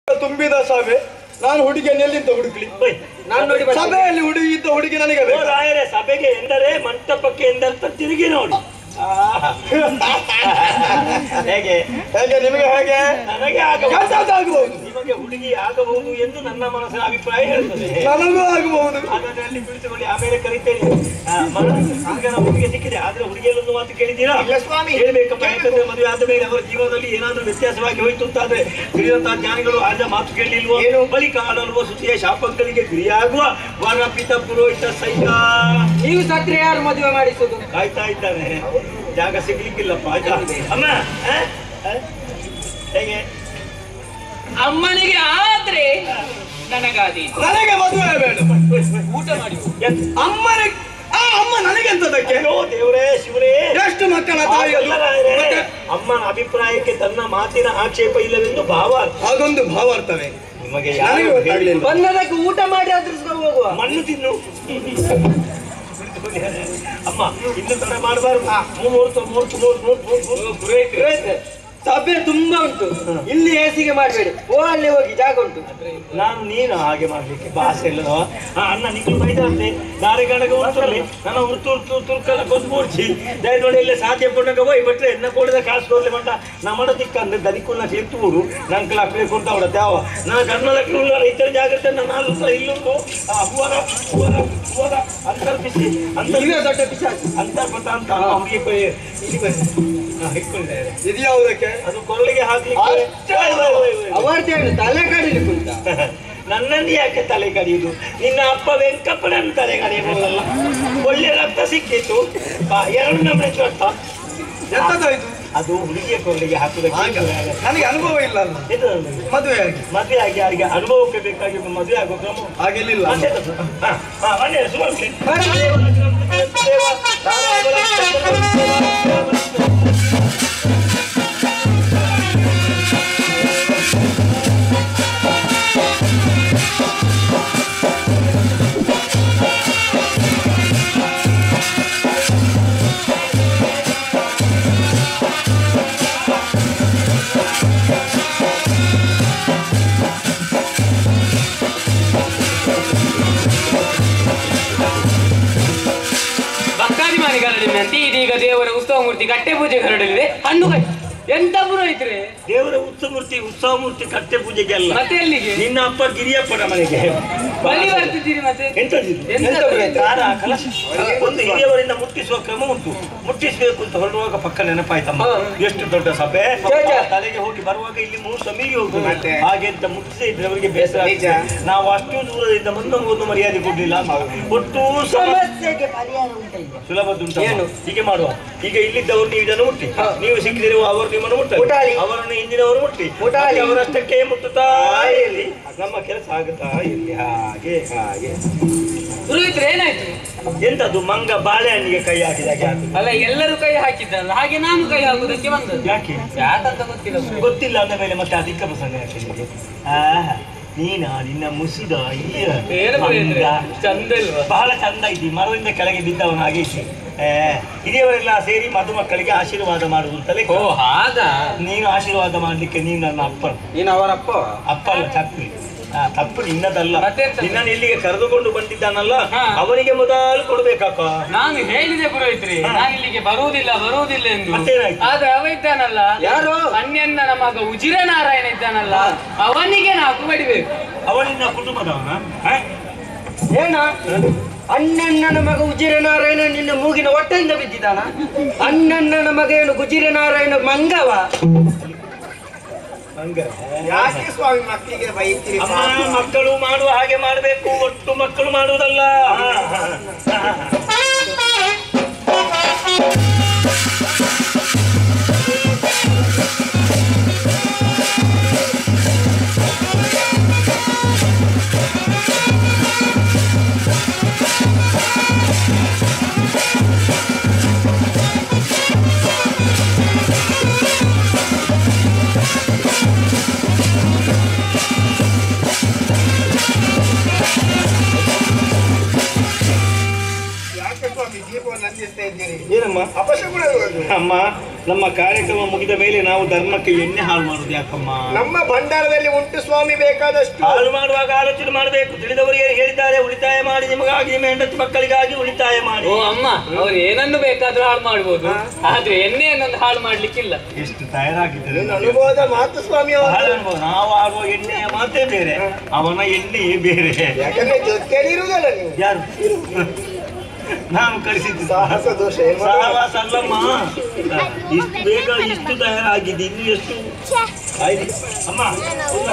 ತುಂಬಿದ ಸಭೆ ನಾನು ಹುಡುಗಿಯನ್ನು ಎಲ್ಲಿಂದ ಹುಡುಕ್ಲಿ ನಾನು ನೋಡಿ ಬರ್ತೇನೆ. ಸಭೆಯಲ್ಲಿ ಹುಡುಗಿ ಇದ್ದ ಹುಡುಗಿ ನನಗೆ ಓ ಬೇಕು ರಾಯರೇ ಸಭೆಗೆ ಎಂದರೆ ಮಂಟಪಕ್ಕೆ ಎಂದರ್ಥ ತಿರುಗಿ ನೋಡಿ ಆಹಾ. ಹೇಗೆ ಹೇಗೆ ನಿಮಗೆ ಹೇಗೆ ನನಗೆ ಆಗಬಹುದು ಎಂತಾಗ್ಬಹುದು ನಿಮಗೆ ಹುಡುಗಿ ಆಗಬಹುದು ಎಂದು ನನ್ನ ಮನಸ್ಸಿನ ಅಭಿಪ್ರಾಯ ಹೇಳ್ತದೆ ನನಗೂ ಆಗಬಹುದು ಹಾಗಾದ್ರೆ ಅಲ್ಲಿ ಕುಳಿತುಕೊಳ್ಳಿ ಆಮೇಲೆ ಕರಿತೇನೆ ಆ, ಮನ- ಈಗ ನಮ್ಮ ಹುಡುಗಿ ಸಿಕ್ಕಿದೆ ಆದ್ರೆ ಹುಡುಗಿಯಲ್ಲೊಂದು ಮಾತು ಕೇಳಿದ್ದೀರಾ ಇಲ್ಲ ಸ್ವಾಮಿ. ಹೇಳ್ಬೇಕಪ್ಪ ಯಾಕಂದ್ರೆ ಮದುವೆ ಆದ ಮೇಲೆ ಅವರ ಜೀವನದಲ್ಲಿ ಏನಾದ್ರೂ ವ್ಯತ್ಯಾಸವಾಗಿ ಹೋಯ್ತು ಅಂತಾದ್ರೆ ತಿಳಿದಂತಹ ಜ್ಞಾನಿಗಳು ಆದ ಮಾತು ಕೇಳಲಿಲ್ವೋ ಏನು? ಬಳಿಕ ಆಡಲ್ವ ಸುತಿಯ ಶಾಪಗಳಿಗೆ ಗುರಿಯಾಗುವ ವರಪಿತ ಪುರೋಹಿತ ಸೈತ ನೀವು ಸತ್ರೆ ಯಾರು ಮದುವೆ ಮಾಡಿಸುದು ಕಾಯ್ತಾ ಇದ್ದಾನೆ ಜಾಗ ಸಿಗ್ಲಿಕ್ಕಿಲ್ಲಪ್ಪ ಆಯ್ತಾ ಅಮ್ಮ ಆ? ಆ? ಹೇಗೆ ಅಮ್ಮನಿಗೆ ಆದ್ರೆ ನನಗಾದೀತು ನನಗೆ ಮದುವೆ ಬೇಡ ಊಟ ಮಾಡಿ ಎಂತ? ಅಮ್ಮನ ಆ ಅಮ್ಮ ನನಗೆ ಎಂತದಕ್ಕೆ ಅಯ್ಯೋ ದೇವರೇ ಶಿವರೇ ಎಷ್ಟು ಮಕ್ಕಳ ತಾಯಿ ಅದು? ಹಾಗಲ್ಲ ಮತ್ತೆ ರಾಯರೇ. ಅಮ್ಮನ ಅಭಿಪ್ರಾಯಕ್ಕೆ ತನ್ನ ಮಾತಿನ ಆಕ್ಷೇಪ ಇಲ್ಲವೆಂದು ಭಾವ ಅದೊಂದು ಭಾವಾರ್ಥವೇ ನಿಮಗೆ ನನಗೆ ಯಾರು ಗೊತ್ತಾಗ್ಲಿಲ್ಲ ಬಂದದಕ್ಕೆ ಊಟ ಮಾಡಿ ಆದ್ರೂ ಸಹ ಹೋಗುವ ಮಣ್ಣು ತಿನ್ನು ಅಮ್ಮ ಇನ್ನು ತಡ ಮಾಡಬಾರ್ದು ಮೂವತ್ತು ಮೂವತ್ತು ಮೂವತ್ತು ಮೂವತ್ತು ಸಭೆ ತುಂಬಾ ಉಂಟು ಇಲ್ಲಿ ಹೇಸಿಗೆ ಮಾಡಬೇಡಿ ಓ ಅಲ್ಲಿ ಹೋಗಿ ಜಾಗ ಉಂಟು ನಾನು ನೀನು ಹಾಗೆ ಮಾಡ್ಲಿಕ್ಕೆ ಭಾಷೆ ಇಲ್ಲದವ ಆ, ಅಣ್ಣ ನಿಕ್ಲು ಬೈದಂತೆ ದಾರಿ ಗಣಗ ಉರ್ತಲ್ಲಿ ನನ್ನ ಉರ್ತು ಉರ್ತು ತುರ್ಕಲ್ಲ ಕೊಂದು ಮೂಡ್ಸಿ ದಯದೊಡೆ ಇಲ್ಲ ಸಾಧ್ಯ ಪುಣ್ಣಗ ಹೋಯ್ ಬಟ್ರೆ ಎನ್ನ ಕೂಡದ ಕಾಸು ಕೊಡ್ಲಿ ಮಂಟ ನಮ್ಮಡ ದಿಕ್ಕಂದ್ರೆ ದನಿಕುಲ್ಲ ಸೇರ್ತುವುದು ನಂಗೆ ಲಕ್ಲೆ ಕೊಡ್ತಾ ಬಿಡತ್ತೆ ಅವ ನಾ ಕರ್ನಾಟಕ ರೈತರ ಜಾಗ್ರತೆ ನನ್ನ ನಾಲ್ಕು ಇಲ್ಲುಂಟು ಆ ಹೂವರ ಹೂವರ ಹೂವರ ಅಂತರ್ಪಿಸಿ ಅಂತರ್ ನೀವೇ ದೊಡ್ಡ ಪಿಶಾಚಿ ಅಂತರ್ಪತ ಅಂತ ಹುಡುಗಿ ಕೊಯ್ ಇಲ್ಲಿ ಬನ್ನಿ. ಹಾ, ಇಟ್ಕೊಂಡಿದ್ದಾರೆ ಇದು ಯಾವುದಕ್ಕೆ ಅದು ಕೊರಳಿಗೆ ಹಾಕ್ಲಿಕ್ಕೆ ಅಷ್ಟೇ ಅಲ್ಲ. ಅವರ್ತೇನು ತಲೆ ಕಡಿಲಿಕ್ಕೆ ಉಂಟ ನನ್ನನ್ನು ಯಾಕೆ ತಲೆ ಕಡಿಯುದು ನಿನ್ನ ಅಪ್ಪ ವೆಂಕಪ್ಪನನ್ನು ತಲೆ ಕಡಿಯಬಹುದಲ್ಲ ಒಳ್ಳೆ ರಕ್ತ ಸಿಕ್ಕಿತ್ತು ಬಾ, ಎರಡು ನಮ್ಮನೆ ಚೊಟ್ಟ ಎಂತದಾಯ್ತು ಅದು ಹುಡುಗಿಯ ಕೊರಳಿಗೆ ಹಾಕುವುದಕ್ಕೆ ಹಾಗ. ಏನು ಆಗಲ್ಲ. ನನಗೆ ಅನುಭವ ಇಲ್ಲ ಅಲ್ಲ. ಇದು ನನ್ನದು. ಮದುವೆ ಆಗಿ ಮದುವೆ ಆಗಿ ಯಾರಿಗೆ ಅನುಭವಕ್ಕೆ ಬೇಕಾಗಿ ಮದುವೆ ಆಗೋ ಕ್ರಮ ಹಾಗೆಲ್ಲಿಲ್ಲ ಮತ್ತೆ ಅದು. ಹಾ, ಹಾ, ಬನ್ನಿ, ಸುಮಂತ್ರಿ. ದೇವ, ಭಕ್ತಾದಿ ಮಾನಿಗಾರಡಿನಂತೆ ಇದೀಗ ದೇವರ ಉತ್ಸವ ಮೂರ್ತಿ ಕಟ್ಟೆ ಪೂಜೆ ಹೊರಡಲಿದೆ ಹಣ್ಣು ಕಟ್ಟಿ ಎಂತ ಪುರೋಹಿತ್ರೆ ದೇವರ ಉತ್ಸವ ಮೂರ್ತಿ ಉತ್ಸವ ಮೂರ್ತಿ ಕಟ್ಟೆ ಪೂಜೆಗೆ ಅಲ್ಲ ಮತ್ತೆ ಎಲ್ಲಿಗೆ ನಿನ್ನ ಅಪ್ಪ ಗಿರಿಯಪ್ಪನ ಮನೆಗೆ ಬಲಿ ಬರ್ತಿದ್ದೀರಿ ಮತ್ತೆ ಎಂತದಿದು? ಎಂತ ಪುರೋಹಿತ್ರೆ? ದಾರ, ಕಲಶ. ಒಂದು ಹಿರಿಯವರಿಂದ ಮುಟ್ಟಿಸುವ ಕ್ರಮ ಉಂಟು ಮುಟ್ಟಿಸಬೇಕು ಅಂತ ಹೊರಡುವಾಗ ಪಕ್ಕ ನೆನಪಾಯ್ತಮ್ಮ ಹಾ. ಎಷ್ಟು ದೊಡ್ಡ ಸಭೆ ಜಯ, ಜಯ. ತಲೆಗೆ ಹೋಗಿ ಬರುವಾಗ ಇಲ್ಲಿ ಮೂರು ಸಮೀರಿ ಹೋಗ್ತದೆ ಮತ್ತೆ? ಹಾಗೆ ಅಂತ ಮುಟ್ಟಿಸೇ ಇದ್ರೆ ಅವರಿಗೆ ಬೇಸರ ನಿಜ. ಆಗ್ತದೆ. ನಾವು ಅಷ್ಟು ದೂರದಿಂದ ಮುಂದೊಂದು ಒಂದು ಮರ್ಯಾದೆ ಕೊಡ್ಲಿಲ್ಲ ಒಟ್ಟು ಸಮ ಸಮಸ್ಯೆಗೆ ಪರಿಹಾರ ಉಂಟ ಈಗ ಸುಲಭದುಂಟು ಏನು? ಹೀಗೆ ಮಾಡುವ ಈಗ ಇಲ್ಲಿದ್ದವರು ನೀವು ಇದನ್ನು ಮುಟ್ಟಿ ಹಾ. ನೀವು ಸಿಕ್ಕಿದಿರುವ ಅವರು ನಿಮ್ಮನ್ನು ಮುಟ್ಟಿ ಮುಟ್ಟಾಳಿ. ಅವರನ್ನು ಹಿಂದಿನವರು ಮುಟ್ಟಿ ಮುಟ್ಟಾಳಿ. ಮತ್ತೆ ಅವರಷ್ಟಕ್ಕೆ ಮುಟ್ಟುತ್ತಾ ಇರಲಿ ನಮ್ಮ ಕೆಲಸ ಆಗುತ್ತಾ ಇರಲಿ ಹಾಗೆ ಹಾಗೆ ಪುರೋಹಿತ್ರೆ ಏನಾಯ್ತು ಎಂತದು ಮಂಗ ಬಾಳೆಹಣ್ಣಿಗೆ ಕೈ ಹಾಕಿದಾಗೆ ಆಗುದು. ಅಲ್ಲ ಎಲ್ಲರೂ ಕೈ ಹಾಕಿದ್ದಲ್ಲ ಹಾಗೆ ನಾನು ಕೈ ಹಾಕುದಕ್ಕೆ ಬಂದದ್ದು ಯಾಕೆ ಯಾಕಂತ ಗೊತ್ತಿಲ್ಲ ಪುರೋಹಿತ್ರೆ. ಗೊತ್ತಿಲ್ಲ ಅಂದ ಮೇಲೆ ಮತ್ತೆ ಅಧಿಕ ಪ್ರಸಂಗ ಯಾಕೆ ನಿನಗೆ ಆ ನೀನ ನಿನ್ನ ಮುಸಿದ ಈ ಏನು ಪುರೋಹಿತ್ರೆ? ಮಂಗ. ಚಂದ ಇಲ್ವಾ ಬಹಳ ಚಂದ ಇದ್ದಿ ಮರದಿಂದ ಕೆಳಗೆ ಬಿದ್ದವನ ಹಾಗೆ ಇದ್ದಿ ಆ, ಹಿರಿಯವರೆಲ್ಲ ಸೇರಿ ಮಧುಮಕ್ಕಳಿಗೆ ಆಶೀರ್ವಾದ ಮಾಡುವುದು ಅಂತಲೇ ಓ ಹಾಗ ನೀನು ಆಶೀರ್ವಾದ ಮಾಡ್ಲಿಕ್ಕೆ ನೀನು ನನ್ನ ಅಪ್ಪ ನೀನು ಅವರಪ್ಪ ಅಪ್ಪ ಅಲ್ಲ ಚಕ್ರಿ ಆ, ತಪ್ಪು ನಿನ್ನದಲ್ಲ ಮತ್ತೆಂತ? ನಿನ್ನನ್ನು ಇಲ್ಲಿಗೆ ಕರೆದುಕೊಂಡು ಬಂದಿದ್ದಾನಲ್ಲ ಹಾ. ಅವನಿಗೆ ಮೊದಲು ಕೊಡ್ಬೇಕಕ್ಕ ನಾನು ಹೇಳಿದೆ ಪುರೋಹಿತ್ರಿ ನಾನು ಇಲ್ಲಿಗೆ ಬರುವುದಿಲ್ಲ ಬರುವುದಿಲ್ಲ ಎಂದು ಮತ್ತೇನಾಯ್ತು? ಆದ್ರೆ ಅವ ಇದ್ದಾನಲ್ಲ ಯಾರು? ಅನ್ಯನ ಮಗ ಉಜಿರ ನಾರಾಯಣ ಇದ್ದಾನಲ್ಲ ಅವನಿಗೆ ನಾಲ್ಕು ಬಡಿಬೇಕು ಅವನಿನ್ನ ಕುಟುಂಬದವನ ಆ? ಏನ ಅಣ್ಣಣ್ಣನ ಮಗ ಉಜಿರನಾರಾಯಣ ನಿನ್ನ ಮೂಗಿನ ಹೊಟ್ಟೆಯಿಂದ ಬಿದ್ದಿದ್ದಾನ ಅಣ್ಣಣ್ಣನ ಮಗ ಏನು ಗುಜಿರನಾರಾಯಣ ಮಂಗವ ಹಂಗ ಯಾಕೆ ಸ್ವಾಮಿ ಮಕ್ಕಳಿಗೆ ಬೈತೀರಿ ಅಮ್ಮ ಮಕ್ಕಳು ಮಾಡುವ ಹಾಗೆ ಮಾಡಬೇಕು ಒಟ್ಟು ಮಕ್ಕಳು ಮಾಡುವುದಲ್ಲ ಆ, ಆ, ಆ. ಯಾಕೆ ಸ್ವಾಮಿ ದೀಪವನ್ನು ನಂದಿಸ್ತಾ ಇದ್ದೀರಿ ಏನಮ್ಮ ಅಪಶಕುನ ಅಮ್ಮ ನಮ್ಮ ಕಾರ್ಯಕ್ರಮ ಮುಗಿದ ಮೇಲೆ ನಾವು ಧರ್ಮಕ್ಕೆ ಎಣ್ಣೆ ಹಾಳು ಮಾಡುದು ಯಾಕಮ್ಮ ನಮ್ಮ ಭಂಡಾರದಲ್ಲಿ ಉಂಟು ಸ್ವಾಮಿ ಬೇಕಾದಷ್ಟು ಹಾಳು ಮಾಡುವಾಗ ಆಲೋಚನೆ ಮಾಡಬೇಕು ತಿಳಿದವರಿಗೆ ಹೇಳಿದ್ದಾರೆ ಉಳಿತಾಯ ಮಾಡಿ ನಿಮಗಾಗಿ ನಿಮ್ಮ ಹೆಂಡತಿ ಮಕ್ಕಳಿಗಾಗಿ ಉಳಿತಾಯ ಮಾಡಿ ಓ ಅಮ್ಮ ಅವ್ರು ಏನನ್ನು ಬೇಕಾದ್ರೂ ಹಾಳು ಮಾಡ್ಬೋದು ಆದ್ರೆ ಎಣ್ಣೆಯನ್ನೊಂದು ಹಾಳು ಮಾಡ್ಲಿಕ್ಕಿಲ್ಲ ಎಷ್ಟು ತಯಾರಾಗಿದ್ದಾರೆ ನಿನ್ನ ಅನುಭವದ ಮಾತು ಸ್ವಾಮಿ ಅವರು ಬಹಳ ಅನುಭವ. ನಾವು ಆಗುವ ಎಣ್ಣೆಯ ಮಾತೇ ಬೇರೆ ಅವನ ಎಣ್ಣೆಯೇ ಬೇರೆ ಯಾಕಂದ್ರೆ ಜೊತೆಯಲ್ಲಿ ಇರುವುದಲ್ಲ ನೀವು ಯಾರು ನಾನು ಕಳಿಸಿದ್ದು ಸಾಹಸ ದೋಷ ಏನ್ ಮಾಡೋದು? ಸಹವಾಸ ಅಲ್ಲಮ್ಮ ಇಷ್ಟು ಬೇಗ ಇಷ್ಟು ತಯಾರಾಗಿದೆ ಇನ್ನು ಎಷ್ಟು ಆಯ್ತು ಅಮ್ಮ ಇಲ್ಲ,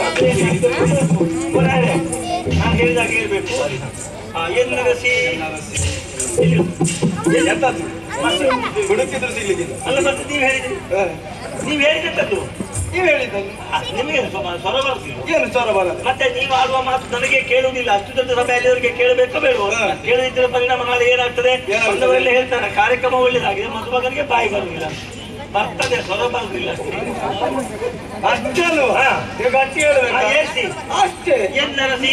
ಪುರಾಣೆ. ನಾನು ಹೇಳಿದಾಗ ಹೇಳ್ಬೇಕು ಹಾ, ಏನ್ ನರಸಿ ಎಲ್ಲಿ? ಎಲ್ಲಿ? ಎಂತದ್ದು ಮತ್ತೆ ಹುಡುಕಿದ್ರು ಸಿಗ್ಲಿಕ್ಕಿಲ್ಲ ಅಲ್ಲ ಮತ್ತೆ ನೀವು ಹೇಳಿದ್ರಿ ಹ. ನೀವು ಹೇಳಿದ್ದದ್ದು ನೀವ್ ಹೇಳಿದ್ದನ್ನು ನಿಮಗೆ ಸ್ವ- ಸ್ವರ ಬರ್ತಿಲ್ಲ ಏನು ಸ್ವರ ಬರಲ್ಲ ಮತ್ತೆ ನೀವು ಆಡುವ ಮಾತು ನನಗೆ ಕೇಳುವುದಿಲ್ಲ ಅಷ್ಟು ದೊಡ್ಡ ಸಭೆಯಲ್ಲಿ ಅವರಿಗೆ ಕೇಳಬೇಕೋ ಬೇಡವೋ ಹಾ. ಕೇಳದಿದ್ದರೆ ಪರಿಣಾಮ ನಾಳೆ ಏನಾಗ್ತದೆ ಏನಾಗ್ತದೆ? ಬಂದವರೆಲ್ಲ ಹೇಳ್ತಾರೆ ಕಾರ್ಯಕ್ರಮ ಒಳ್ಳೇದಾಗಿದೆ ಮದುಮಗನಿಗೆ ಬಾಯಿ ಬರುವುದಿಲ್ಲ ಬರ್ತದೆ ಸ್ವರ ಬರುವುದಿಲ್ಲ ಅಷ್ಟೇ ಅಲ್ವಾ ಹಾ. ಈಗ ಗಟ್ಟಿ ಹೇಳ್ಬೇಕಾ? ಹಾ, ಹೇಳ್ತಿ. ಅಷ್ಟೇ ಎನ್ನರಸಿ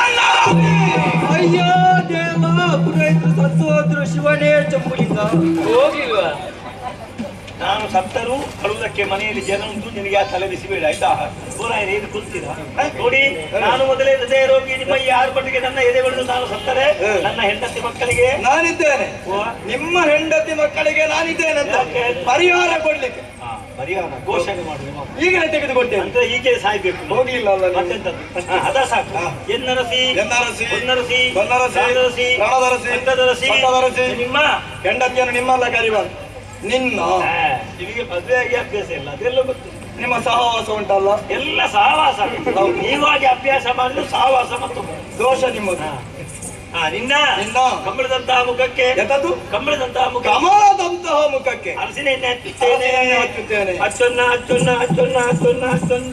ಅಯ್ಯೋ ದೇವ ಪುರೋಹಿತರು ಸತ್ತು ಹೋದ್ರು ಶಿವನೇ ಚಂಬುಲಿಂಗ ಹೋಗಿಲ್ವಾ ನಾನು ಸತ್ತರೂ ಅಳುವುದಕ್ಕೆ ಮನೆಯಲ್ಲಿ ಜನ ಉಂಟು ನಿನಗೆ ಆ ತಲೆ ಬಿಸಿಬೇಡ ಆಯ್ತಾ ಪೂರಾಯ ಏನು ಕುಂತೀರಾ ನೋಡಿ ನಾನು ಮೊದಲೇ ಹೃದಯ ರೋಗಿ ನಿಮ್ಮ ಈ ಆರ್ಭಟಿಗೆ ನನ್ನ ಎದೆ ಬಡಿದು ನಾನು ಸತ್ತರೆ ನನ್ನ ಹೆಂಡತಿ ಮಕ್ಕಳಿಗೆ ನಾನಿದ್ದೇನೆ ಓ, ನಿಮ್ಮ ಹೆಂಡತಿ ಮಕ್ಕಳಿಗೆ ನಾನಿದ್ದೇನೆ ಅಂತ ಯಾಕೆ? ಪರಿಹಾರ ಕೊಡ್ಲಿಕ್ಕೆ ಆ, ಪರಿಹಾರ ಘೋಷಣೆ ಮಾಡುವ ಈಗಲೇ ತೆಗೆದುಕೊಟ್ಟೇನೆ ಅಂದ್ರೆ ಹೀಗೆ ಸಾಯ್ಬೇಕು ಹೋಗ್ಲಿಲ್ಲ ಅಲ್ಲ ನೀವು? ಮತ್ತೆಂತದ್ದು? ಹಾ, ಅದ ಸಾಕು ಹಾ. ಎನ್ನರಸಿ ಎನ್ನರಸಿ, ಹೊನ್ನರಸಿ ಹೊನ್ನರಸಿ, ಪ್ರಾಣದರಸಿ ಪ್ರಾಣದರಸಿ, ಪಟ್ಟದರಸಿ ಪಟ್ಟದರಸಿ, ನಿಮ್ಮ ಹೆಂಡತಿಯನ್ನು ನಿಮ್ಮಲ್ಲ ಕರಿಬಾರ್ದು ನಿನ್ನ ಆ, ನಿಮಗೆ ಮದುವೆಯಾಗಿ ಅಭ್ಯಾಸ ಇಲ್ಲ ಅದೆಲ್ಲ ಗೊತ್ತು ನಿಮ್ಮ ಸಹವಾಸ ಉಂಟಲ್ಲ ಎಲ್ಲ ಸಹವಾಸ ನೀವಾಗಿ ಅಭ್ಯಾಸ ಮಾಡಿದ್ರೆ ಸಹವಾಸ ಮತ್ತು ದೋಷ ನಿಮ್ಮದು ಹಾ ನಿನ್ನ ನಿನ್ನ ಕಂಬಳದಂತಹ ಮುಖಕ್ಕೆ ಎಂತದ್ದು ಕಂಬಳದಂತಹ ಮುಖ ಕಮಲದಂತಹ ಮುಖಕ್ಕೆ ಅರಸಿನ ಎಣ್ಣೆ ಹಚ್ಚುತ್ತೇನೆ ಅರಸಿನ ಎಣ್ಣೆ ಹಚ್ಚುತ್ತೇನೆ. ಹಚ್ಚೊನ್ನ ಹಚ್ಚೊನ್ನ ಹಚ್ಚೊನ್ನ ಹಚ್ಚೊನ್ನ ಹಚ್ಚೊನ್ನ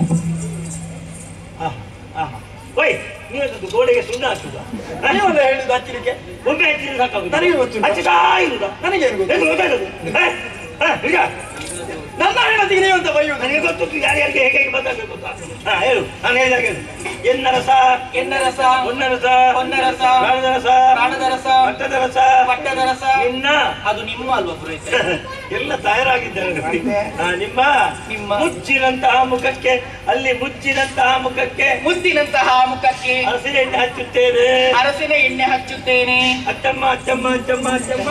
ಆಹ್, ಆಹ್. ಓಯ್ ನೀವದ್ದು ಗೋಡೆಗೆ ಸುಣ್ಣ ಹಚ್ಚುದ ನೀವಲ್ಲ ಹೇಳಿದ್ದು ಹಚ್ಚಲಿಕ್ಕೆ ಒಮ್ಮೆ ಹಚ್ಚಿದ್ರೆ ಸಾಕಾಗುದು ನನಗೆ ಗೊತ್ತುಂಟು. ಹಚ್ಚುತ್ತಾ ಇರುದ ನನಗೇನು ಗೊತ್ತು? ಏನು ಗೊತ್ತಾಗದು ಈಗ ನನ್ನ ಹೆಂಡತಿಗೆ ನೀವಂತ ಬೈಯುವುದು ನನಗೆ ಗೊತ್ತು ಯಾರ್ಯಾರಿಗೆ ಹೇಗೆ ಹೇಗೆ ಮಾತಾಡ್ಬೇಕು ಅಂತ ಹಾ ಹೇಳು ನಾನು ಹೇಳಿದಾಗ ಹೇಳು ಎನ್ನರಸ ಎನ್ನರಸ ಹೊನ್ನರಸ ಹೊನ್ನರಸ, ಪ್ರಾಣದರಸ ಪ್ರಾಣದರಸ, ಪಟ್ಟದರಸ ಪಟ್ಟದ ರಸ ನಿನ್ನ ಅದು ನಿಮ್ಮ ಅಲ್ವಾ ಪುರೋಹಿತ ಎಲ್ಲ ತಯಾರಾಗಿದ್ದಾರೆ ನೋಡಿ. ಆ, ನಿಮ್ಮ ನಿಮ್ಮ. ಮುಚ್ಚಿದಂತಹ ಮುಖಕ್ಕೆ ಅಲ್ಲಿ ಮುಚ್ಚಿದಂತಹ ಮುಖಕ್ಕೆ ಮುದ್ದಿನಂತಹ ಮುಖಕ್ಕೆ ಹಸಿರು ಎಣ್ಣೆ ಹಚ್ಚುತ್ತೇನೆ ಅರಸಿನ ಎಣ್ಣೆ ಹಚ್ಚುತ್ತೇನೆ ಅಚ್ಚಮ್ಮ ಅಚ್ಚಮ್ಮ ಅಚ್ಚಮ್ಮ ಅಚ್ಚಮ್ಮ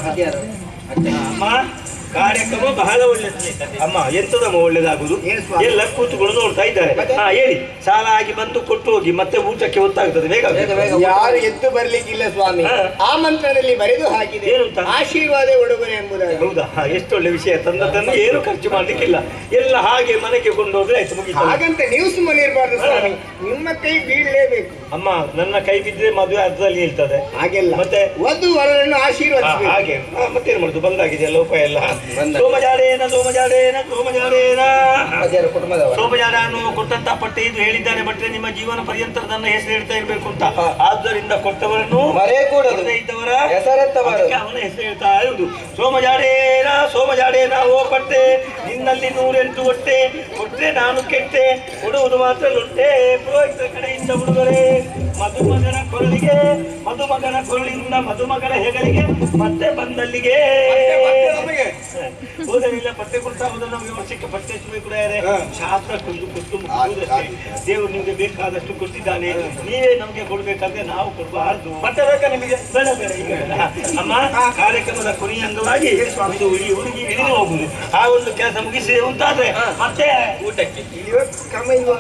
ಅಮ್ಮ ಕಾರ್ಯಕ್ರಮ ಬಹಳ ಒಳ್ಳೆ ಅಮ್ಮ ಎಂತದಮ್ಮ ಒಳ್ಳೇದಾಗುದು ಏನು ಸ್ವಾಮಿ? ಎಲ್ಲ ಕೂತುಕೊಂಡು ನೋಡ್ತಾ ಇದ್ದಾರೆ ಹಾ ಹೇಳಿ ಸಾಲ ಆಗಿ ಬಂದು ಕೊಟ್ಟು ಹೋಗಿ ಮತ್ತೆ ಊಟಕ್ಕೆ ಒತ್ತಾಗ್ತದೆ ಬೇಗ ಯಾರು ಎದ್ದು ಬರ್ಲಿಕ್ಕಿಲ್ಲ ಸ್ವಾಮಿ ಹಾ. ಆ ಮಂತ್ರದಲ್ಲಿ ಬರೆದು ಹಾಕಿದೆ ಏನು ಅಂತ? ಆಶೀರ್ವಾದ ಉಡುಗೊರೆ ಎಂಬುದಾಗಿ ಹೌದಾ ಹಾ, ಎಷ್ಟು ಒಳ್ಳೆ ವಿಷಯ ತಂದದ್ದನ್ನು ಏನು ಖರ್ಚು ಮಾಡ್ಲಿಕ್ಕಿಲ್ಲ ಎಲ್ಲ ಹಾಗೆ ಮನೆಗೆ ಕೊಂಡೋದ್ರೆ ಆಯ್ತು ಮುಗಿತು ಹಾಗಂತ ನೀವು ಸುಮ್ಮನೆ ಇರಬಾರ್ದು ಸ್ವಾಮಿ ನಿಮ್ಮ ಕೈ ಬೀಳಲೇಬೇಕು ಅಮ್ಮ ನನ್ನ ಕೈ ಬಿದ್ದರೆ ಮದುವೆ ಅರ್ಥದಲ್ಲಿ ಹೇಳ್ತದೆ ಹಾಗೆಲ್ಲ ಮತ್ತೆ? ವಧು ವರನನ್ನು ಹಾ, ಆಶೀರ್ವದಿಸಬೇಕು ಹಾಗೆ ಹಾ, ಮತ್ತೇನು ಮಾಡುದು ಬಂದಾಗಿದೆ ಎಲ್ಲ ಉಪಾಯ ಎಲ್ಲ ಸೋಮಜಾಡೇನ ಸೋಮಜಾಡೇನ ಸೋಮಜಾಡೇನ ಕುಟುಂಬದವರು ಸೋಮಜಾಡ ಅನ್ನುವ ಕೊಟ್ಟಂತ ಪಟ್ಟೆ ಇದು ಹೇಳಿದ್ದಾನೆ ಬಟ್ಟೆ ನಿಮ್ಮ ಜೀವನ ಪರ್ಯಂತ ನನ್ನ ಹೆಸರು ಹೇಳ್ತಾ ಇರ್ಬೇಕು ಅಂತ ಆದ್ದರಿಂದ ಕೊಟ್ಟವರನ್ನು ಮರೆ ಕೂಡದು ಕೊಡದೇ ಇದ್ದವರ ಹೆಸರೆತ್ತಬಾರದು. ಅದಕ್ಕೆ ಅವನ ಹೆಸರು ಹೇಳ್ತಾ ಇರುವುದು ಸೋಮಜಾಡೇನ ಸೋಮಜಾಡೇನ ಓ ಪಟ್ಟೆ ನಿನ್ನಲ್ಲಿ ನೂರೆಂಟು ಹೊಟ್ಟೆ ಕೊಟ್ರೆ ನಾನು ಕೆಟ್ಟೆ ಕೊಡುವುದು ಮಾತ್ರ ಲೊಟ್ಟೆ ಪುರೋಹಿತರ ಕಡೆಯಿಂದ ಉಡುಗೊರೆ ಮಧುಮಗನ ಕೊರಳಿಗೆ ಮಧುಮಗನ ಕೊರಳಿಂದ ಮಧುಮಗನ ಹೆಗಲಿಗೆ ಮತ್ತೆ ಬಂದಲ್ಲಿಗೆ ಮತ್ತೆ ನಮಗೆ ಹೋದರಿಲ್ಲ ಪಟ್ಟೆ ಕೊಡ್ತಾ ಹೋದ್ರೆ ನಮಗೆ ವರ್ಷಕ್ಕೆ ಪಟ್ಟೆ ಹಚ್ಚಬೇಕು ಯಾರೇ ಹಾ. ಶಾಸ್ತ್ರ ಕುಂದು ಕೊಟ್ಟು ಮುಗಿಯುವುದಷ್ಟೇ ದೇವರು ನಿಮಗೆ ಬೇಕಾದಷ್ಟು ಕೊಟ್ಟಿದ್ದಾನೆ ನೀವೇ ನಮಗೆ ಕೊಡ್ಬೇಕಾದ್ರೆ ನಾವು ಕೊಡಬಾರ್ದು ಮತ್ತೆ ಬೇಕಾ ನಿಮಗೆ ಬೇಡ ಬೇಡ ಈಗ ಬೇಡ. ಅಮ್ಮ ಕಾರ್ಯಕ್ರಮದ ಕೊನೆಯ ಅಂಗವಾಗಿ ಒಂದು ಹುಡುಗಿ ಹುಡುಗಿ ಇಳಿದು ಹೋಗುದು ಆ ಒಂದು ಕೆಲಸ ಮುಗಿಸಿ ಉಂಟಾದ್ರೆ ಮತ್ತೆ ಊಟಕ್ಕೆ ಇಲ್ಲಿವ ಕ್ರಮ ಇಲ್ವಾ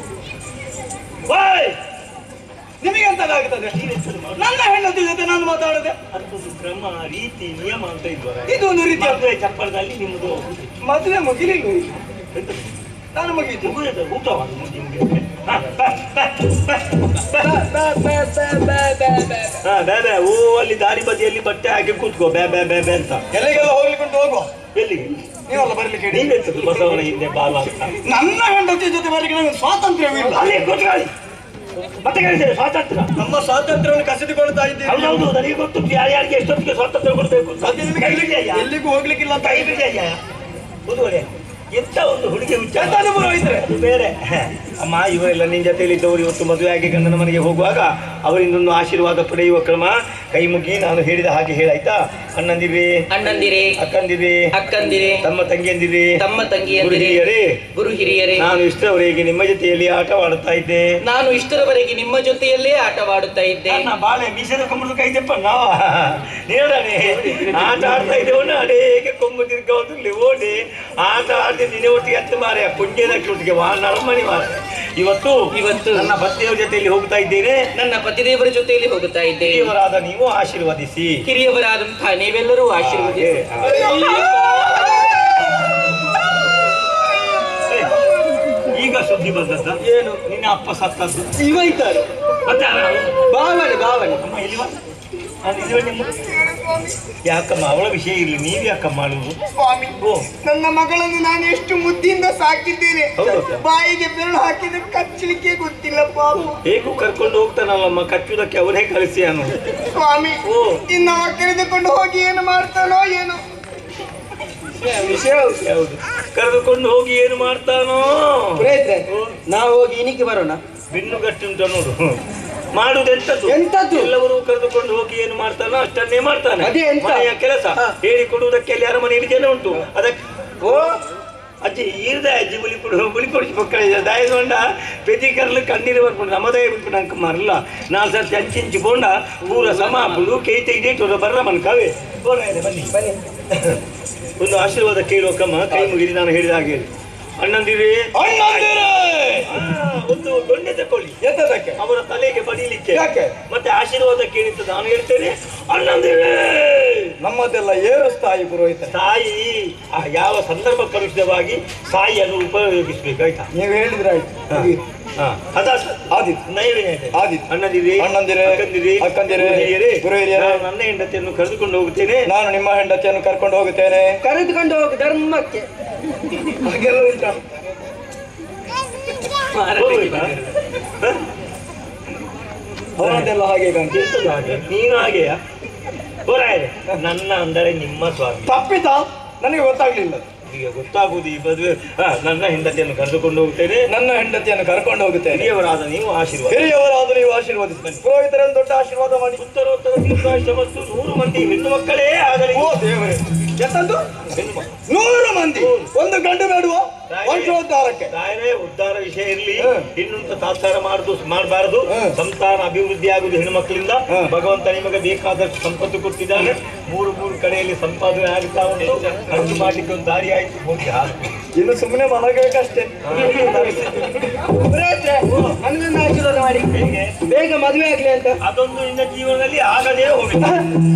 ಓಯ್! ನಿಮಗೆ ಎಂತದಾಗ್ತದೆ ನನ್ನ ಹೆಂಡತಿ ಜೊತೆ ನಾನು ಮಾತಾಡದೆ ಅದೊಂದು ಕ್ರಮ ರೀತಿ ನಿಯಮ ಅಂತ ಇದ್ವರ ಇದು ಒಂದು ರೀತಿಯ ಮದುವೆ ಚಪ್ಪಳದಲ್ಲಿ ನಿಮ್ಮದು ಮದುವೆ ಮುಗಿಲಿಲ್ಲ ಈಗ. ಎಂತ? ನಾನು ಮುಗಿತು ಮುಗಿದ ಊಟವನ್ನು ಮುಗಿ ಮುಗಿ ಹಾ, ಬಾ, ಬಾ, ಬಾ, ಬಾ. ಹಾ ಬೇ ಬೇ ಓ ಅಲ್ಲಿ ದಾರಿ ಬದಿಯಲ್ಲಿ ಬಟ್ಟೆ ಹಾಕಿ ಕೂತ್ಕೋ ಬೇ ಬೇ ಬೇ ಬೇ ಅಂತ ಎಲ್ಲಿಗೆಲ್ಲ ಹೋಗ್ಲಿಕ್ಕೆ ಹೋಗುವ ಎಲ್ಲಿಗೆ ನೀವಲ್ಲ ಬರ್ಲಿಕ್ಕೆ ಹೇಳಿ ನೀವೆಂತದ್ದು ಬಸವನ ಹಿಂದೆ ಬಾಲ ಅಂತ ನನ್ನ ಹೆಂಡತಿ ಜೊತೆ ಬರ್ಲಿಕ್ಕೆ ನನಗೆ ಸ್ವಾತಂತ್ರ್ಯವಿಲ್ಲ ಅಲ್ಲಿ ಕೂತ್ಕೊಳ್ಳಿ ಮತ್ತೆ ಕೇಳಿದ್ದೇನೆ ಸ್ವಾತಂತ್ರ್ಯ ನಮ್ಮ ಸ್ವಾತಂತ್ರ್ಯವನ್ನು ಕಸಿದುಕೊಳ್ತಾ ಇದ್ದೀರಿ ಹೌದೌದು ನನಗೆ ಗೊತ್ತು ಯಾರ್ಯಾರಿಗೆ ಎಷ್ಟೊತ್ತಿಗೆ ಸ್ವಾತಂತ್ರ್ಯ ಕೊಡಬೇಕು ಅಂತ. ಅದು ನಿಮಗೆ ಕೈ ಬಿಡಿಯಯ್ಯ. ಎಲ್ಲಿಗೂ ಹೋಗ್ಲಿಕ್ಕಿಲ್ಲ ಅಂತ ಕೈ ಬಿಡಿಯಯ್ಯ. ಬುಧವಾರ ಎಂತ ಒಂದು ಹುಡುಗಿ ಹುಚ್ಚ ಎಂತ ಅನುಭವ ಇದ್ರೆ ಅದು ಬೇರೆ ಅಮ್ಮ ಇವರೆಲ್ಲ ನಿನ್ ಜೊತೆಯಲ್ಲಿ ಇದ್ದವರು ಇವತ್ತು ಮದುವೆ ಆಗಿ ಗಂಡನ ಮನೆಗೆ ಹೋಗುವಾಗ ಅವರಿಂದೊಂದು ಆಶೀರ್ವಾದ ಪಡೆಯುವ ಕ್ರಮ ಕೈ ಮುಗಿ ನಾನು ಹೇಳಿದ ಹಾಗೆ ಹೇಳಾಯ್ತಾ ಅಣ್ಣಂದಿರಿ ಅಣ್ಣಂದಿರೇ ಅಕ್ಕಂದಿರಿ ಅಕ್ಕಂದಿರೇ ತಮ್ಮ ತಂಗಿಯಂದಿರಿ ತಮ್ಮ ಗುರು ತಂಗಿಯಂದಿರೇ ಹಿರಿಯರೇ ಗುರು ಹಿರಿಯರೇ ನಾನು ಇಷ್ಟರವರೆಗೆ ನಿಮ್ಮ ಜೊತೆಯಲ್ಲಿ ಆಟವಾಡುತ್ತಾ ಇದ್ದೆ ನಾನು ಇಷ್ಟರವರೆಗೆ ನಿಮ್ಮ ಜೊತೆಯಲ್ಲೇ ಆಟವಾಡುತ್ತಾ ಇದ್ದೆ ನನ್ನ ಬಾಳೆ ಮೀಸದ ಕೊಂಬುದು ಕೈ ತೆಪ್ಪ ನಾವ ನೇರನೆ ಆಟ ಆಡ್ತಾ ಇದ್ದೇವನ್ನ ಅಡೇಗೆ ಕೊಂಬು ತಿರ್ಗೋದ್ರಲ್ಲಿ ಓಡಿ ಆಟ ಆಡ್ದೆ ನಿನ್ನೆ ಒಟ್ಟಿಗೆ ಹತ್ತು ಮಾರೆ ಪುಣ್ಯದ ಒಟ್ಟಿಗೆ ವಾ ನರಮಣಿ ಮಾರೆ ಇವತ್ತು ಇವತ್ತು ನನ್ನ ಭಕ್ತಿಯವರ ಜೊತೆಯಲ್ಲಿ ಹೋಗ್ತಾ ಇದ್ದೇನೆ ನನ್ನ ಪತಿದೇವರ ಜೊತೆಯಲ್ಲಿ ಹೋಗುತ್ತಾ ಇದ್ದೇನೆ ಹಿರಿಯವರಾದ ನೀವು ಆಶೀರ್ವದಿಸಿ ಹಿರಿಯವರಾದಂತಹ ನೀವೆಲ್ಲರೂ ಆಶೀರ್ವದಿಸಿ ಏ, ಈಗ ಸುದ್ದಿ ಬಂದದ್ದ ಏನು ನಿನ್ನ ಅಪ್ಪ ಸತ್ತದ್ದು ಇವ ಇದ್ದಾರೆ ಮತ್ತೆ ಯಾರು? ಭಾವನೆ ಭಾವನೆ ಅಮ್ಮ ಇಲ್ವಾ ನಾನು ಇದುವೇ ನಿಮ್ಮ ಯಾಕಮ್ಮ ಅವಳ ವಿಷಯ ಇರಲಿ ನೀವು ಯಾಕಮ್ಮ ಮಾಡುವುದು ಸ್ವಾಮಿ ಓ ನನ್ನ ಮಗಳನ್ನು ನಾನು ಎಷ್ಟು ಮುದ್ದಿಯಿಂದ ಸಾಕಿದ್ದೇನೆ ಹೌದಾ? ಬಾಯಿಗೆ ಬೆರಳು ಹಾಕಿದ್ರೆ ಕಚ್ಚಲಿಕ್ಕೆ ಗೊತ್ತಿಲ್ಲ ಪಾಪು ಹೇಗೂ ಕರ್ಕೊಂಡು ಹೋಗ್ತಾನಲ್ಲಮ್ಮ ಕಚ್ಚುವುದಕ್ಕೆ ಅವನೇ ಕಳಿಸಿ ಅನ್ನು ಸ್ವಾಮಿ ಓ. ಇನ್ನವ ಕರೆದುಕೊಂಡು ಹೋಗಿ ಏನು ಮಾಡ್ತಾನೋ ಏನೋ ವಿಷಯ ಯಾವುದು ಕರೆದುಕೊಂಡು ಹೋಗಿ ಏನು ಮಾಡ್ತಾನೋ ಪುರೋಹಿತ್ರೆ ನಾವು ಹೋಗಿ ಇನಿಕ್ಕೆ ಬರೋಣ ಬಿನ್ನು ಗಟ್ಟುಂಟ ನೋಡು ಮಾಡುದೆಂತದ್ದು ಎಂತದ್ದು? ಎಲ್ಲವರು ಕರೆದುಕೊಂಡು ಹೋಗಿ ಏನು ಮಾಡ್ತಾನೋ ಅಷ್ಟನ್ನೇ ಮಾಡ್ತಾನೆ ಅದೇ ಎಂತ? ಮನೆಯ ಕೆಲಸ ಹಾ. ಹೇಳಿ ಕೊಡುವುದಕ್ಕೆ ಅಲ್ಲಿ ಅರಮನೆಯಲ್ಲಿ ಜನ ಉಂಟು ಅದಕ್ಕೆ ಓ ಅಜ್ಜಿ ಈರ್ದ ಅಜ್ಜಿ ಬುಲಿ ಕೊಡು ಬುಲಿ ಕೊಡಿಸಿ ಮಕ್ಕಳ ದಾಯಗೊಂಡ ಬೆದಿ ಕರ್ಲು ಕಣ್ಣೀರು ಬರ್ಕೊಂಡು ನಮ್ಮದೇ ಬಿಟ್ಟು ನಂಗೆ ಮರಲ್ಲ ನಾಲ್ಕು ಸರ್ತಿ ಅಂಚಿಂಚು ಬೋಂಡ ಪೂರ ಸಮ ಬುಡು ಕೈ ತೆಗೆದಿಟ್ಟು ಬರ್ರ ಮನ್ ಕವೆ ಬೋಡ ಇದೆ ಬನ್ನಿ ಬನ್ನಿ ಒಂದು ಆಶೀರ್ವಾದ ಕೇಳುವಕ್ಕಮ್ಮ ಕೈ ಮುಗಿದು ನಾನು ಹೇಳಿದ ಹಾಗೆ ಹೇಳಿ. ಅಣ್ಣಂದಿರಿ ಆ, ಒಂದು ದೊಣ್ಣೆ ತಕೊಳ್ಳಿ ಎಂತದಕ್ಕೆ ಅವರ ತಲೆಗೆ ಬಡಿಲಿಕ್ಕೆ ಯಾಕೆ? ಮತ್ತೆ ಆಶೀರ್ವಾದ ಕೇಳಿದ್ದು ನಾನು ಹೇಳ್ತೇನೆ ಅಣ್ಣಂದಿರಿ ನಮ್ಮದೆಲ್ಲ ಏರಿಸ್ತಾಯಿ ಪುರೋಹಿತ ತಾಯಿ ಆ ಯಾವ ಸಂದರ್ಭಕ್ಕನುಸಾರವಾಗಿ ತಾಯಿಯನ್ನು ಉಪಯೋಗಿಸ್ಬೇಕು ಆಯ್ತಾ ನೀವು ಹೇಳಿದ್ರೆ ಆಯ್ತು ಮುಗೀತು. ಹಾ, ಅದಾ ಸರ್. ಆದೀತು ನೈವೇದ್ಯ ಇದೆ. ಆದೀತು. ಅಣ್ಣದಿರಿ ಅಣ್ಣಂದಿರೇ, ಅಕ್ಕಂದಿರಿ ಅಕ್ಕಂದಿರೇ, ಗುರು ಹಿರಿಯರೇ, ಗುರು ಹಿರಿಯರೇ. ನಾನು ನನ್ನ ಹೆಂಡತಿಯನ್ನು ಕರೆದುಕೊಂಡು ಹೋಗುತ್ತೇನೆ ನಾನು ನಿಮ್ಮ ಹೆಂಡತಿಯನ್ನು ಕರ್ಕೊಂಡು ಹೋಗುತ್ತೇನೆ ಕರೆದುಕೊಂಡು ಹೋಗು ಧರ್ಮಕ್ಕೆ ಹಾಗೆಲ್ಲ ಉಂಟಾ ಹೋಗ್ಬೇಕಾ? ಹ? ಅವನದೆಲ್ಲ ಹಾಗೆ ಕಾಣ್ತು ಎಂತದು ಹಾಗೆ? ನೀನು ಹಾಗೆಯಾ ಹೋರಾಯರೆ ನನ್ನ ಅಂದರೆ ನಿಮ್ಮ ಸ್ವಾಮಿ ತಪ್ಪಿತಾ ನನಗೆ ಗೊತ್ತಾಗ್ಲಿಲ್ಲ ಈಗ ಗೊತ್ತಾಗುವುದು ಈ ಮದುವೆ ಹ, ನನ್ನ ಹೆಂಡತಿಯನ್ನು ಕರೆದುಕೊಂಡು ಹೋಗುತ್ತೇನೆ ನನ್ನ ಹೆಂಡತಿಯನ್ನು ಕರ್ಕೊಂಡು ಹೋಗುತ್ತೇನೆ ಹಿರಿಯವರಾದ ನೀವು ಆಶೀರ್ವಾದ ಹಿರಿಯವರಾದ ನೀವು ಆಶೀರ್ವದಿಸಿ ಪುರೋಹಿತರನ್ನು ದೊಡ್ಡ ಆಶೀರ್ವಾದ ಮಾಡಿ ಉತ್ತರೋತ್ತರ ದೀರ್ಘಾಯುಷ್ಯ ಮತ್ತು ನೂರು ಮಂದಿ ಹೆಣ್ಣು ಮಕ್ಕಳೇ ಆಗಲಿ ಓ ದೇವರೇ ಎಂತದ್ದು ಹೆಣ್ಣು ಮಕ್ಕಳು ನೂರು ಮಂದಿ ಒಂದು ಗಂಡು ಬೇಡುವ ವಂಶೋದ್ಧಾರಕ್ಕೆ ತಾಯರೇ ಉದ್ಧಾರ ವಿಷಯ ಇರಲಿ ಹ್ಮ್. ಇನ್ನುಂತ ತಾತ್ಸಾರ ಮಾಡುದು ಮಾಡಬಾರದು ಹ್ಮ್. ಸಂತಾನ ಅಭಿವೃದ್ಧಿ ಆಗುದು ಹೆಣ್ಮಕ್ಳಿಂದ ಹ್ಮ್. ಭಗವಂತ ನಿಮಗೆ ಬೇಕಾದಷ್ಟು ಸಂಪತ್ತು ಕೊಟ್ಟಿದ್ದಾನೆ ಮೂರು ಮೂರು ಕಡೆಯಲ್ಲಿ ಸಂಪಾದನೆ ಆಗುತ್ತಾ ಉಂಟು ಖರ್ಚು ಮಾಡ್ಲಿಕ್ಕೆ ಒಂದು ದಾರಿ ಆಯ್ತು ಹೋಗಿ ಹಾಕು. ಇನ್ನು ಸುಮ್ಮನೆ ಮಲಗಬೇಕಷ್ಟೇ ಪುರೋಹಿತ್ರೆ ನನಗನ್ನು ಆಶೀರ್ವಾದ ಮಾಡಿ ಹೇಗೆ? ಬೇಗ ಮದುವೆ ಆಗ್ಲಿ ಅಂತ ಅದೊಂದು ಇನ್ನ ಜೀವನದಲ್ಲಿ ಆಗದೇ ಹೋಗಿದೆ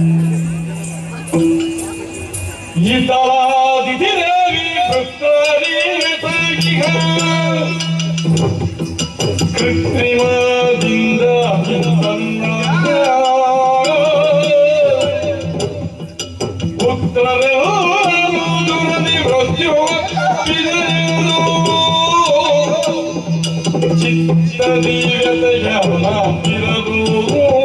ಕೃತ್ರಿಮದಿಂದ ಉತ್ತರ ಮೃತ್ಯು ಚಿತ್ತದಿ ವ್ಯತಯ ಮಾತಿರದು